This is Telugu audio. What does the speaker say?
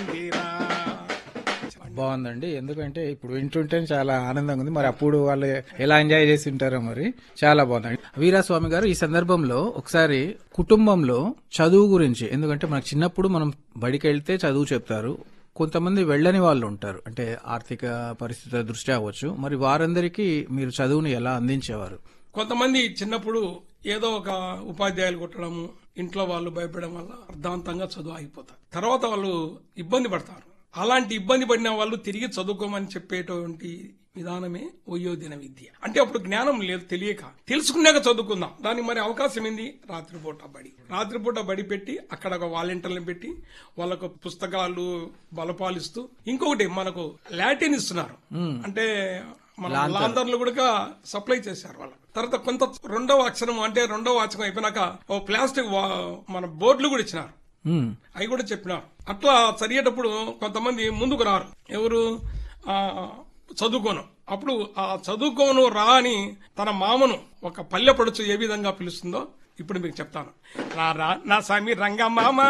బాగుందండి ఎందుకంటే ఇప్పుడు వింటుంటే చాలా ఆనందంగా ఉంది మరి అప్పుడు వాళ్ళు ఎలా ఎంజాయ్ చేసి ఉంటారో మరి చాలా బాగుందండి వీరాస్వామి గారు ఈ సందర్భంలో ఒకసారి కుటుంబంలో చదువు గురించి ఎందుకంటే మనకు చిన్నప్పుడు మనం బడికి వెళ్తే చదువు చెప్తారు కొంతమంది వెళ్ళని వాళ్ళు ఉంటారు అంటే ఆర్థిక పరిస్థితుల దృష్ట్యా అవ్వచ్చు మరి వారందరికీ మీరు చదువుని ఎలా అందించేవారు కొంతమంది చిన్నప్పుడు ఏదో ఒక ఉపాధ్యాయులు కొట్టడము ఇంట్లో వాళ్ళు భయపడడం వల్ల అర్ధాంతంగా చదువు ఆగిపోతారు తర్వాత వాళ్ళు ఇబ్బంది పడతారు అలాంటి ఇబ్బంది పడిన వాళ్ళు తిరిగి చదువుకోమని చెప్పేటువంటి విధానమే వయోదిన విద్య అంటే అప్పుడు జ్ఞానం లేదు తెలియక తెలుసుకున్నాక చదువుకుందాం దానికి మరి అవకాశం ఏంది రాత్రిపూట బడి రాత్రిపూట బడి పెట్టి అక్కడ ఒక వాలంటీర్లను పెట్టి వాళ్ళకు పుస్తకాలు బలపాలిస్తూ ఇంకొకటి మనకు లాటిన్ ఇస్తున్నారు అంటే మన లాంతర్లు కూడా సప్లై చేశారు వాళ్ళు తర్వాత కొంత రెండవ అక్షరం అంటే రెండవ అక్షరం అయిపోయినాక ఓ ప్లాస్టిక్ వా- మన బోర్డులు కూడా ఇచ్చినారు ఉమ్, అవి కూడా చెప్పినారు అట్లా చదివేటప్పుడు కొంతమంది ముందుకు రారు ఎవరు ఆ చదువుకోను అప్పుడు ఆ చదువుకోను రా అని తన మామను ఒక పల్లె పడుచు ఏ విధంగా పిలుస్తుందో ఇప్పుడు మీకు చెప్తాను రా రా నా స్వామి రంగమామ